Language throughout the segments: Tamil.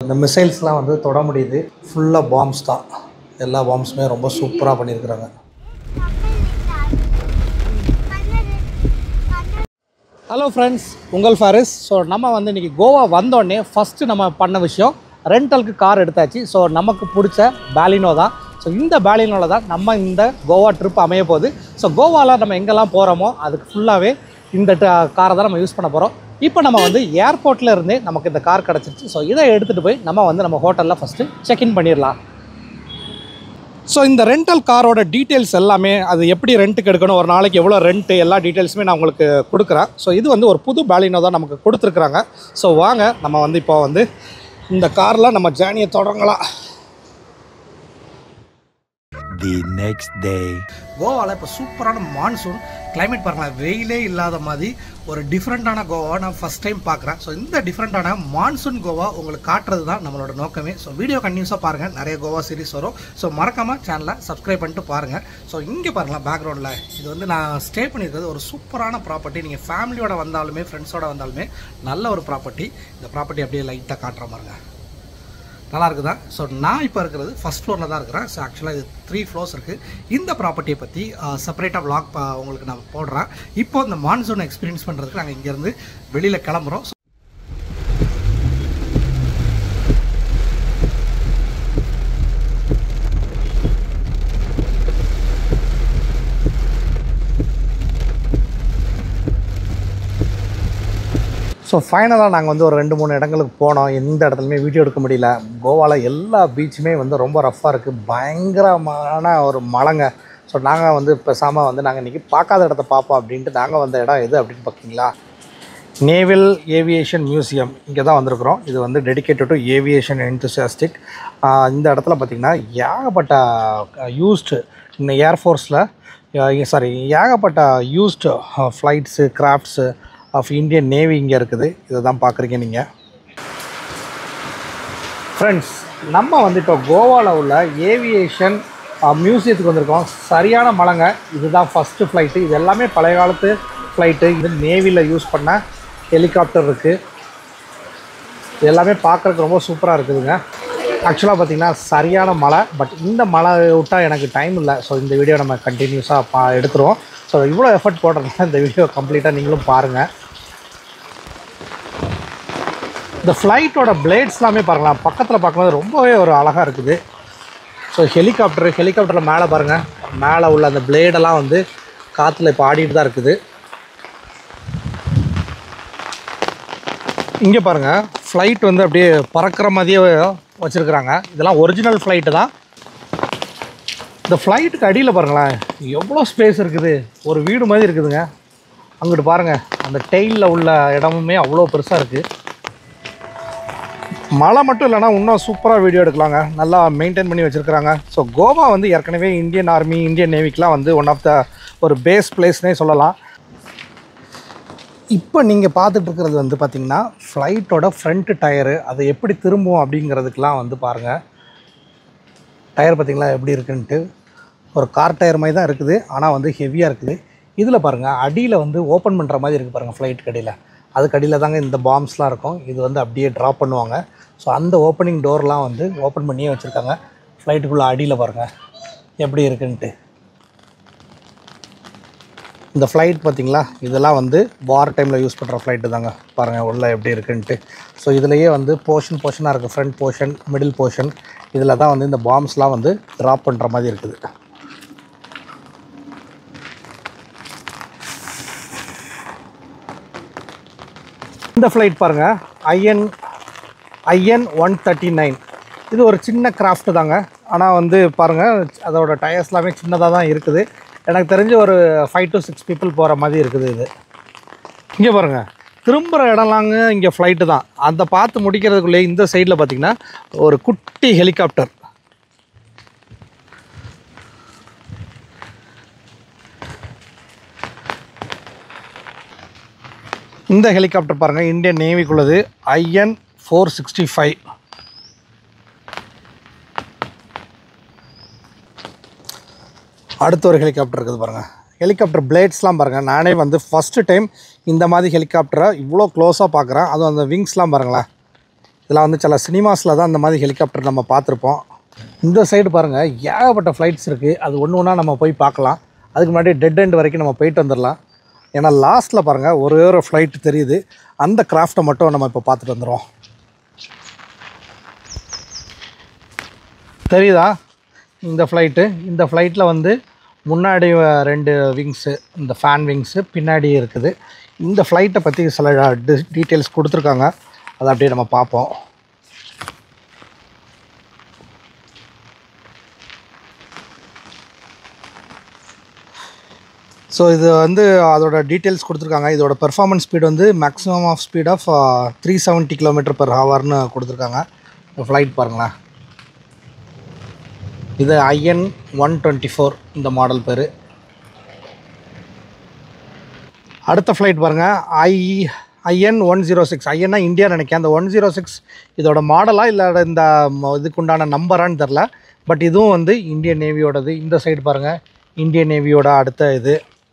இந்த மிசைல்ஸ்லாம் வந்து தொட முடியுது ஃபுல்லாக பாம்ஸ் தான் எல்லா பாம்ஸுமே ரொம்ப சூப்பராக பண்ணியிருக்கிறாங்க ஹலோ ஃப்ரெண்ட்ஸ் உங்கள் ஃபாரிஸ் ஸோ நம்ம வந்து இன்றைக்கி கோவா வந்தோடனே ஃபஸ்ட்டு நம்ம பண்ண விஷயம் ரெண்டலுக்கு கார் எடுத்தாச்சு ஸோ நமக்கு பிடிச்ச பேலினோ தான் ஸோ இந்த பேலினோவில் தான் நம்ம இந்த கோவா ட்ரிப் அமைய போகுது ஸோ கோவாவில் நம்ம எங்கெல்லாம் போகிறோமோ அதுக்கு ஃபுல்லாகவே இந்த காரை தான் நம்ம யூஸ் பண்ண போகிறோம் இப்போ நம்ம வந்து ஏர்போர்ட்டில் இருந்தே நமக்கு இந்த கார் கிடச்சிருச்சு ஸோ இதை எடுத்துகிட்டு போய் நம்ம வந்து நம்ம ஹோட்டலில் ஃபஸ்ட்டு செக்இன் பண்ணிடலாம் ஸோ இந்த ரெண்டல் காரோட டீட்டெயில்ஸ் எல்லாமே அது எப்படி ரெண்ட்டுக்கு எடுக்கணும் ஒரு நாளைக்கு எவ்வளோ ரெண்ட்டு எல்லா டீட்டெயில்ஸுமே நான் உங்களுக்கு கொடுக்குறேன் ஸோ இது வந்து ஒரு புது பேலினோ தான் நமக்கு கொடுத்துருக்குறாங்க ஸோ வாங்க நம்ம வந்து இப்போ வந்து இந்த காரில் நம்ம ஜேர்னியை தொடங்கலாம் the next day. கோவாவில் இப்போ சூப்பரான மான்சூன் climate பாருங்களேன் வெயிலே இல்லாத மாதிரி ஒரு டிஃப்ரெண்ட்டான கோவா நான் ஃபஸ்ட் டைம் பார்க்குறேன் ஸோ இந்த டிஃப்ரெண்ட்டான மான்சூன் கோவா உங்களுக்கு காட்டுறது தான் நம்மளோட நோக்கமே ஸோ வீடியோ கண்டினியூஸாக பாருங்கள் நிறைய கோவா சீரிஸ் வரும் ஸோ மறக்காமல் சேனலை சப்ஸ்கிரைப் பண்ணிட்டு பாருங்கள் ஸோ இங்கே பாருங்களேன் பேக்ரவுண்டில் இது வந்து நான் ஸ்டே பண்ணியிருக்கிறது ஒரு சூப்பரான ப்ராப்பர்ட்டி நீங்கள் ஃபேமிலியோட வந்தாலுமே ஃப்ரெண்ட்ஸோட வந்தாலுமே நல்ல ஒரு ப்ராப்பர்ட்டி இந்த ப்ராப்பர்ட்டி அப்படியே லைட்டாக காட்டுற பாருங்க நல்லா இருக்குதா ஸோ நான் இப்போ இருக்கிறது ஃபஸ்ட் ஃப்ளோரில் தான் இருக்கிறேன் ஸோ ஆக்சுவலாக இது த்ரீ ஃப்ளோர்ஸ் இருக்குது இந்த ப்ராப்பர்ட்டியை பற்றி செப்பரேட்டாக vlog ப உங்களுக்கு நான் போடுறேன் இப்போ இந்த மான்சூன் எக்ஸ்பீரியன்ஸ் பண்ணுறதுக்கு நாங்கள் இங்கேருந்து வெளியில் கிளம்புறோம் ஸோ ஃபைனலாக நாங்கள் வந்து ஒரு ரெண்டு மூணு இடங்களுக்கு போனோம் எந்த இடத்துலையுமே வீடியோ எடுக்க முடியல கோவாவில் எல்லா பீச்சுமே வந்து ரொம்ப ரஃப்பாக இருக்குது பயங்கரமான ஒரு மலைங்க ஸோ நாங்கள் வந்து பேசாமல் வந்து நாங்கள் இன்றைக்கி பார்க்காத இடத்த பார்ப்போம் அப்படின்ட்டு நாங்கள் வந்த இடம் எது அப்படின்னு பார்த்தீங்களா நேவல் ஏவியேஷன் மியூசியம் இங்கே தான் வந்திருக்கிறோம் இது வந்து டெடிகேட்டட் டு ஏவியேஷன் என்துசியாஸ்டிக் இந்த இடத்துல பார்த்திங்கன்னா ஏகப்பட்ட யூஸ்டு இந்த ஏர்ஃபோர்ஸில் சாரி ஏகப்பட்ட used flights crafts of Indian Navy இங்கே இருக்குது இதை தான் பார்க்குறீங்க நீங்கள் ஃப்ரெண்ட்ஸ் நம்ம வந்து இப்போ கோவாவில் உள்ள ஏவியேஷன் மியூசியத்துக்கு வந்திருக்கோம் சரியான மலைங்க இதுதான் ஃபஸ்ட்டு ஃப்ளைட்டு இது எல்லாமே பழைய காலத்து ஃப்ளைட்டு இது நேவியில் யூஸ் பண்ண ஹெலிகாப்டர் இருக்குது இது எல்லாமே பார்க்குறதுக்கு ரொம்ப சூப்பராக இருக்குதுங்க ஆக்சுவலாக பார்த்திங்கன்னா சரியான மலை பட் இந்த மலை விட்டால் எனக்கு டைம் இல்லை ஸோ இந்த வீடியோ நம்ம கண்டினியூஸாக பா எடுத்துருவோம் ஸோ இவ்வளோ எஃபர்ட் போடுறதுனால இந்த வீடியோ கம்ப்ளீட்டாக நீங்களும் பாருங்கள் இந்த ஃப்ளைட்டோட பிளேட்ஸ் எல்லாமே பாருங்களேன் பக்கத்தில் பார்க்கும்போது ரொம்பவே ஒரு அழகாக இருக்குது ஸோ ஹெலிகாப்டர் ஹெலிகாப்டரில் மேலே பாருங்கள் மேலே உள்ள அந்த பிளேடெல்லாம் வந்து காற்றுல இப்போ ஆடிட்டு தான் இருக்குது இங்கே பாருங்கள் ஃப்ளைட் வந்து அப்படியே பறக்கிற மாதிரியே வச்சுருக்குறாங்க இதெல்லாம் ஒரிஜினல் ஃப்ளைட்டு தான் இந்த ஃப்ளைட்டுக்கு அடியில் பாருங்களேன் எவ்வளோ ஸ்பேஸ் இருக்குது ஒரு வீடு மாதிரி இருக்குதுங்க அங்கிட்டு பாருங்கள் அந்த டெயிலில் உள்ள இடமுமே அவ்வளோ பெருசாக இருக்குது மழை மட்டும் இல்லைனா இன்னும் சூப்பராக வீடியோ எடுக்கலாங்க நல்லா மெயின்டைன் பண்ணி வச்சுருக்குறாங்க ஸோ கோவா வந்து ஏற்கனவே இந்தியன் ஆர்மி இந்தியன் நேவிக்கெலாம் வந்து ஒன் ஆஃப் த ஒரு பேஸ் பிளேஸ்னே சொல்லலாம் இப்போ நீங்கள் பார்த்துட்டு இருக்கிறது வந்து பார்த்திங்கன்னா ஃப்ளைட்டோட ஃப்ரண்ட் டயரு அதை எப்படி திரும்பும் அப்படிங்கிறதுக்கெலாம் வந்து பாருங்கள் டயர் பார்த்திங்களா எப்படி இருக்குன்ட்டு ஒரு கார் டயர் மாதிரி தான் இருக்குது ஆனால் வந்து ஹெவியாக இருக்குது இதில் பாருங்கள் அடியில் வந்து ஓப்பன் பண்ணுற மாதிரி இருக்குது பாருங்கள் ஃப்ளைட்டுக்கு அடியில் அதுக்கு அடியில் தாங்க இந்த பாம்ஸ்லாம் இருக்கும் இது வந்து அப்படியே ட்ராப் பண்ணுவாங்க ஸோ அந்த ஓப்பனிங் டோர்லாம் வந்து ஓப்பன் பண்ணியே வச்சுருக்காங்க ஃப்ளைட்டுக்குள்ளே அடியில் பாருங்கள் எப்படி இருக்குன்ட்டு இந்த ஃப்ளைட் பார்த்திங்களா இதெல்லாம் வந்து வார் டைமில் யூஸ் பண்ணுற ஃப்ளைட்டு தாங்க பாருங்கள் உள்ளே எப்படி இருக்குன்ட்டு ஸோ இதுலேயே வந்து போர்ஷன் போர்ஷனாக இருக்குது ஃப்ரண்ட் போர்ஷன் மிடில் போர்ஷன் இதில் தான் வந்து இந்த பாம்ஸ்லாம் வந்து ட்ராப் பண்ணுற மாதிரி இருக்குது இந்த ஃப்ளைட் பாருங்கள் IN IN one thirty nine இது ஒரு சின்ன கிராஃப்ட் தாங்க ஆனால் வந்து பாருங்கள் அதோட டயர்ஸ் எல்லாமே சின்னதாக தான் இருக்குது எனக்கு தெரிஞ்சு ஒரு ஃபைவ் டு சிக்ஸ் பீப்புள் போகிற மாதிரி இருக்குது இது இங்கே பாருங்கள் திரும்புகிற இடம்லாங்க இங்கே ஃப்ளைட்டு தான் அந்த பார்த்து முடிக்கிறதுக்குள்ளே இந்த சைடில் பார்த்தீங்கன்னா ஒரு குட்டி ஹெலிகாப்டர் இந்த ஹெலிகாப்டர் பாருங்கள் இந்தியன் நேவிக்குள்ளது ஐஎன் ஃபோர் சிக்ஸ்டி ஃபைவ் அடுத்த ஒரு ஹெலிகாப்டர் இருக்குது பாருங்கள் ஹெலிகாப்டர் பிளேட்ஸ்லாம் பாருங்கள் நானே வந்து ஃபஸ்ட்டு டைம் இந்த மாதிரி ஹெலிகாப்டரை இவ்வளோ க்ளோஸாக பார்க்குறேன் அதுவும் அந்த விங்ஸ்லாம் பாருங்களேன் இதெல்லாம் வந்து சில சினிமாஸில் தான் இந்த மாதிரி ஹெலிகாப்டர் நம்ம பார்த்துருப்போம் இந்த சைடு பாருங்கள் ஏகப்பட்ட ஃப்ளைட்ஸ் இருக்குது அது ஒன்று ஒன்றா நம்ம போய் பார்க்கலாம் அதுக்கு முன்னாடி டெட் எண்ட் வரைக்கும் நம்ம போயிட்டு வந்துடலாம் ஏன்னா லாஸ்ட்டில் பாருங்கள் ஒரே ஒரு ஃப்ளைட் தெரியுது அந்த கிராஃப்ட்டை மட்டும் நம்ம இப்போ பார்த்துட்டு வந்துடுவோம் தெரியுதா இந்த ஃப்ளைட்டு இந்த ஃப்ளைட்டில் வந்து முன்னாடி அஹ், ரெண்டு விங்ஸு இந்த ஃபேன் விங்ஸு பின்னாடி இருக்குது இந்த ஃப்ளைட்டை பற்றி சில டீட்டெயில்ஸ் கொடுத்துருக்காங்க அதை அப்படியே நம்ம பார்ப்போம் ஸோ இது வந்து அதோட டீட்டெயில்ஸ் கொடுத்துருக்காங்க இதோட பெர்ஃபார்மன்ஸ் ஸ்பீட் வந்து maximum of speed of three seventy kilometre per ஹவர்னு கொடுத்துருக்காங்க இந்த ஃப்ளைட் பாருங்களேன் இது ஐஎன் ஒன் டுவெண்ட்டி ஃபோர் இந்த மாடல் பேர் அடுத்த ஃப்ளைட் பாருங்கள் I IN one zero six ஐஎன்னா இந்தியா நினைக்கிறேன் அந்த ஒன் ஜீரோ சிக்ஸ் இதோட மாடலாக இல்லை இந்த ம- இதுக்குண்டான நம்பரான்னு தெரில பட் இதுவும் வந்து இந்தியன் நேவியோடது இந்த சைடு பாருங்கள் இந்தியன் நேவியோட அடுத்த இது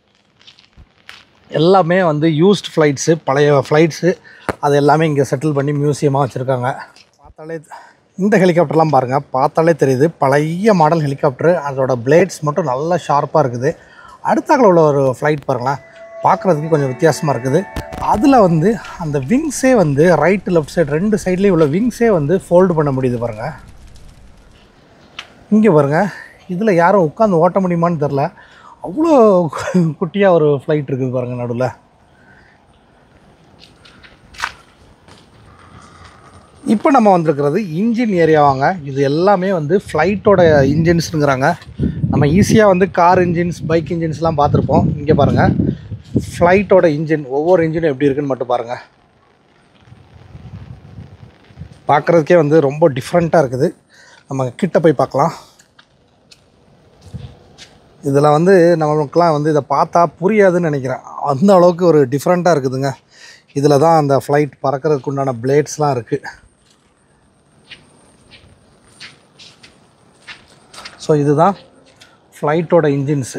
எல்லாமே வந்து யூஸ்ட் ஃப்ளைட்ஸு பழைய ஃப்ளைட்ஸு அது எல்லாமே இங்கே செட்டில் பண்ணி மியூசியமாக வச்சுருக்காங்க பார்த்தாலே இந்த ஹெலிகாப்டர்லாம் பாருங்கள் பார்த்தாலே தெரியுது பழைய மாடல் ஹெலிகாப்டர் அதோட பிளேட்ஸ் மட்டும் நல்லா ஷார்ப்பாக இருக்குது அடுத்தாக்கில் உள்ள ஒரு ஃப்ளைட் பாருங்களேன் பார்க்குறதுக்கு கொஞ்சம் வித்தியாசமாக இருக்குது அதில் வந்து அந்த விங்ஸே வந்து ரைட்டு லெஃப்ட் சைடு ரெண்டு சைட்லேயும் உள்ள விங்ஸே வந்து ஃபோல்டு பண்ண முடியுது பாருங்கள் இங்கே பாருங்கள் இதில் யாரும் உட்காந்து ஓட்ட முடியுமான்னு தெரில அவ்வளோ குட்டியாக ஒரு ஃப்ளைட் இருக்குது பாருங்கள் நடுவில் இப்போ நம்ம வந்திருக்கிறது இன்ஜின் ஏரியாவாங்க இது எல்லாமே வந்து ஃப்ளைட்டோட இன்ஜின்ஸுங்கிறாங்க நம்ம ஈஸியாக வந்து கார் இன்ஜின்ஸ் பைக் இன்ஜின்ஸ்லாம் பார்த்துருப்போம் இங்கே பாருங்கள் ஃப்ளைட்டோட இன்ஜின் ஒவ்வொரு இன்ஜினும் எப்படி இருக்குன்னு மட்டும் பாருங்கள் பார்க்குறதுக்கே வந்து ரொம்ப டிஃப்ரெண்ட்டாக இருக்குது நம்ம கிட்ட போய் பார்க்கலாம் இதில் வந்து நமக்குலாம் வந்து இதை பார்த்தா புரியாதுன்னு நினைக்கிறேன் அந்த அளவுக்கு ஒரு டிஃப்ரெண்ட்டாக இருக்குதுங்க இதில் தான் அந்த ஃப்ளைட் பறக்கிறதுக்கு உண்டான பிளேட்ஸ்லாம் இருக்குது ஸோ இதுதான் ஃப்ளைட்டோட இன்ஜின்ஸு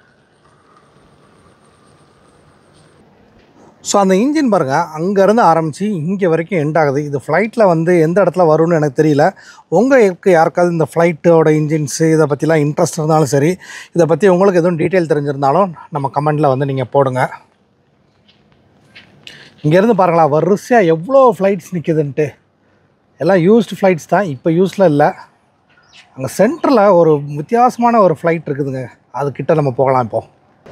ஸோ அந்த இன்ஜின் பாருங்கள் அங்கேருந்து ஆரம்பித்து இங்கே வரைக்கும் எண்ட் ஆகுது இது ஃப்ளைட்டில் வந்து எந்த இடத்துல வரும்னு எனக்கு தெரியல உங்களுக்கு யாருக்காவது இந்த ஃப்ளைட்டோட இன்ஜின்ஸு இதை பற்றிலாம் இன்ட்ரெஸ்ட் இருந்தாலும் சரி இதை பற்றி உங்களுக்கு எதுவும் டீட்டெயில் தெரிஞ்சிருந்தாலும் நம்ம கமெண்டில் வந்து நீங்கள் போடுங்க இங்கேருந்து பாருங்களா வரிசையாக எவ்வளோ ஃப்ளைட்ஸ் நிற்குதுன்ட்டு எல்லாம் யூஸ்டு ஃப்ளைட்ஸ் தான் இப்போ யூஸில் இல்லை அங்கே சென்டரில் ஒரு வித்தியாசமான ஒரு ஃப்ளைட் இருக்குதுங்க அதுக்கிட்ட நம்ம போகலாம் இப்போது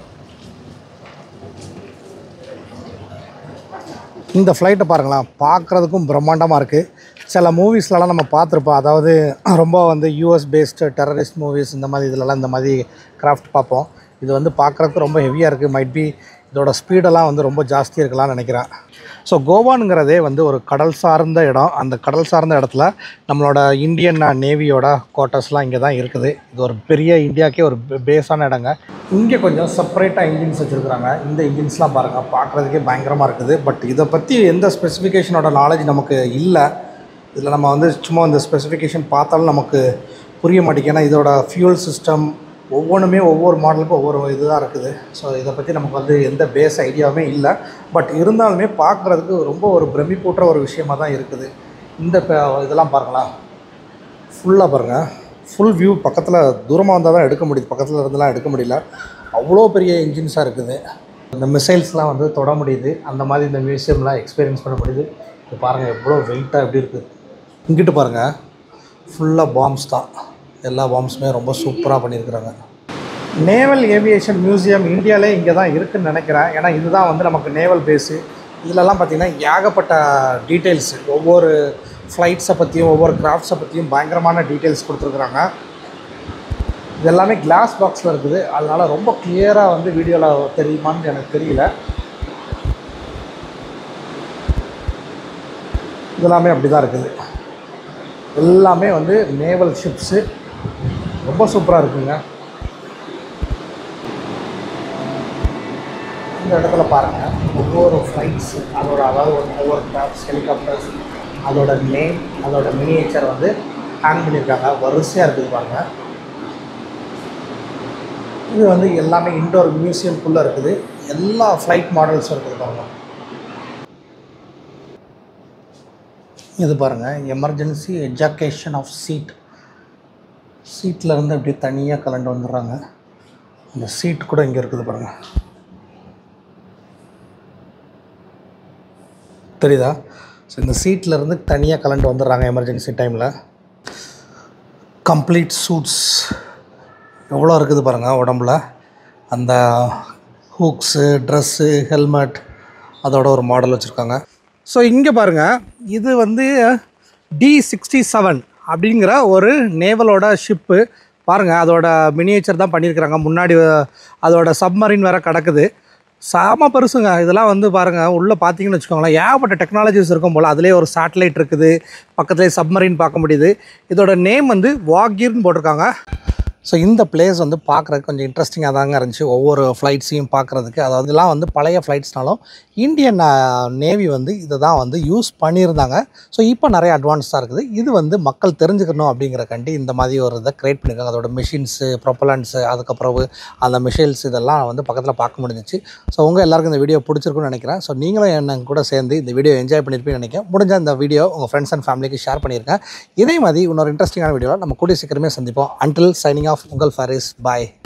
இந்த ஃப்ளைட்டை பாருங்களேன் பார்க்குறதுக்கும் பிரம்மாண்டமாக இருக்குது சில மூவிஸ்லலாம் நம்ம பார்த்துருப்போம் அதாவது ரொம்ப வந்து யூஎஸ் பேஸ்டு டெரரிஸ்ட் மூவிஸ் இந்த மாதிரி இதிலலாம் இந்த மாதிரி கிராஃப்ட் பார்ப்போம் இது வந்து பார்க்குறதுக்கு ரொம்ப ஹெவியாக இருக்குது மைட் பி இதோட ஸ்பீடெல்லாம் வந்து ரொம்ப ஜாஸ்தி இருக்கலாம்னு நினைக்கிறேன் ஸோ கோவானுங்கிறதே வந்து ஒரு கடல் சார்ந்த இடம் அந்த கடல் சார்ந்த இடத்துல நம்மளோட இந்தியன் நேவியோட குவார்ட்டர்ஸ்லாம் இங்கே தான் இருக்குது இது ஒரு பெரிய இந்தியாக்கே ஒரு பேஸான இடங்க இங்கே கொஞ்சம் செப்பரேட்டாக இன்ஜின்ஸ் வச்சுருக்குறாங்க இந்த இன்ஜின்ஸ்லாம் பாருங்கள் பார்க்குறதுக்கே பயங்கரமாக இருக்குது பட் இதை பற்றி எந்த ஸ்பெசிஃபிகேஷனோட நாலேஜ் நமக்கு இல்லை இதில் நம்ம வந்து சும்மா இந்த ஸ்பெசிஃபிகேஷன் பார்த்தாலும் நமக்கு புரிய மாட்டேங்குது ஏன்னா இதோட ஃபியூல் சிஸ்டம் ஒவ்வொன்றுமே ஒவ்வொரு மாடலுக்கும் ஒவ்வொரு இதுதான் இருக்குது ஸோ இதை பற்றி நமக்கு வந்து எந்த பேஸ் ஐடியாவுமே இல்லை பட் இருந்தாலுமே பார்க்குறதுக்கு ரொம்ப ஒரு பிரமிப்பூட்டுற ஒரு விஷயமா தான் இருக்குது இந்த ப- இதெல்லாம் பாருங்களா ஃபுல்லாக பாருங்கள் ஃபுல் வியூ பக்கத்தில் தூரமாக வந்தால் தான் எடுக்க முடியுது பக்கத்தில் இருந்தெல்லாம் எடுக்க முடியல அவ்வளோ பெரிய இன்ஜின்ஸாக இருக்குது இந்த மிசைல்ஸ்லாம் வந்து தொட முடியுது அந்த மாதிரி இந்த மியூசியம்லாம் எக்ஸ்பீரியன்ஸ் பண்ண முடியுது இப்போ பாருங்கள் எவ்வளோ வெயிட்டாக எப்படி இருக்குது இங்கிட்டு பாருங்கள் ஃபுல்லாக பாம்ஸ் தான் எல்லா பாம்ஸுமே ரொம்ப சூப்பராக பண்ணியிருக்கிறாங்க நேவல் ஏவியேஷன் மியூசியம் இந்தியாவிலே இங்கே தான் இருக்குன்னு நினைக்கிறேன் ஏன்னா இதுதான் வந்து நமக்கு நேவல் பேஸு இதிலெல்லாம் பார்த்திங்கன்னா ஏகப்பட்ட டீட்டெயில்ஸ் ஒவ்வொரு ஃப்ளைட்ஸை பற்றியும் ஒவ்வொரு கிராஃப்ட்ஸை பற்றியும் பயங்கரமான டீட்டெயில்ஸ் கொடுத்துருக்குறாங்க இது எல்லாமே கிளாஸ் பாக்ஸில் இருக்குது அதனால் ரொம்ப கிளியராக வந்து வீடியோவில் தெரியுமான்னு எனக்கு தெரியல இதெல்லாமே அப்படி தான் இருக்குது எல்லாமே வந்து நேவல் ஷிப்ஸு ரொம்ப சூப்பராக இருக்குங்க இந்த இடத்துல பாருங்கள் ஒவ்வொரு ஃப்ளைட்ஸ் அதோட அதாவது ஒரு- ஒவ்வொரு கிராஃப்ட்ஸ் ஹெலிகாப்டர்ஸ் அதோட நேம் அதோட மினியேச்சர் வந்து ஹேங் பண்ணியிருக்காங்க வரிசையாக இருக்குது பாருங்கள் இது வந்து எல்லாமே இண்டோர் மியூசியம்குள்ளே இருக்குது எல்லா ஃப்ளைட் மாடல்ஸும் இருக்குது பாருங்கள் இது பாருங்கள் எமர்ஜென்சி எஜாகேஷன் ஆஃப் சீட் சீட்டில் இருந்து அப்படியே தனியாக கலண்டு வந்துடுறாங்க இந்த சீட் கூட இங்கே இருக்குது பாருங்கள் தெரியுதா ஸோ இந்த சீட்டில் இருந்து தனியாக கலண்டு வந்துடுறாங்க எமர்ஜென்சி டைமில் கம்ப்ளீட் சூட்ஸ் எவ்வளோ இருக்குது பாருங்கள் உடம்புல அந்த ஹூக்ஸு ட்ரெஸ்ஸு ஹெல்மெட் அதோட ஒரு மாடல் வச்சுருக்காங்க ஸோ இங்கே பாருங்கள் இது வந்து டி சிக்ஸ்டி செவன் அப்படிங்கிற ஒரு நேவலோட ஷிப்பு பாருங்கள் அதோட மினியேச்சர் தான் பண்ணியிருக்கிறாங்க முன்னாடி அஹ், அதோட சப்மரின் வேறு கிடக்குது சாம பெருசுங்க இதெல்லாம் வந்து பாருங்கள் உள்ளே பார்த்தீங்கன்னு வச்சுக்கோங்களேன் ஏகப்பட்ட டெக்னாலஜிஸ் இருக்கும் போல் அதுலேயே ஒரு சேட்டலைட் இருக்குது பக்கத்துலேயே சப்மரின் பார்க்க முடியுது இதோட நேம் வந்து வாகிர்னு போட்டிருக்காங்க ஸோ இந்த பிளேஸ் வந்து பார்க்குறதுக்கு கொஞ்சம் இன்ட்ரெஸ்டிங்காக தாங்க இருந்துச்சு ஒவ்வொரு ஃப்ளைட்ஸையும் பார்க்குறதுக்கு அதாவது இதெல்லாம் வந்து பழைய ஃப்ளைட்ஸ்னாலும் இந்தியன் நேவி வந்து இதை தான் வந்து யூஸ் பண்ணியிருந்தாங்க ஸோ இப்போ நிறைய அட்வான்ஸாக இருக்குது இது வந்து மக்கள் தெரிஞ்சுக்கணும் அப்படிங்கிறக்காண்டி இந்த மாதிரி ஒரு இதை க்ரியேட் பண்ணியிருக்காங்க அதோட மிஷின்ஸு ப்ரொப்பலன்ஸு அதுக்கப்புறம் அந்த மிஷைல்ஸ் இதெல்லாம் வந்து பக்கத்தில் பார்க்க முடிஞ்சிச்சு ஸோ உங்கள் எல்லாருக்கும் இந்த வீடியோ பிடிச்சிருக்குன்னு நினைக்கிறேன் ஸோ நீங்களும் என்ன கூட சேர்ந்து இந்த வீடியோ என்ஜாய் பண்ணியிருப்பீங்கன்னு நினைக்கிறேன் முடிஞ்ச இந்த வீடியோ உங்கள் ஃப்ரெண்ட்ஸ் அண்ட் ஃபேமிலிக்கு ஷேர் பண்ணியிருக்கேன் இதே மாதிரி இன்னொரு இன்ட்ரெஸ்டிங்கான வீடியோவில் நம்ம கூடிய சீக்கிரமே சந்திப்போம் அன்டில் சைனிங் ஆஃப் உங்கள் ஃபாரிஸ் பாய்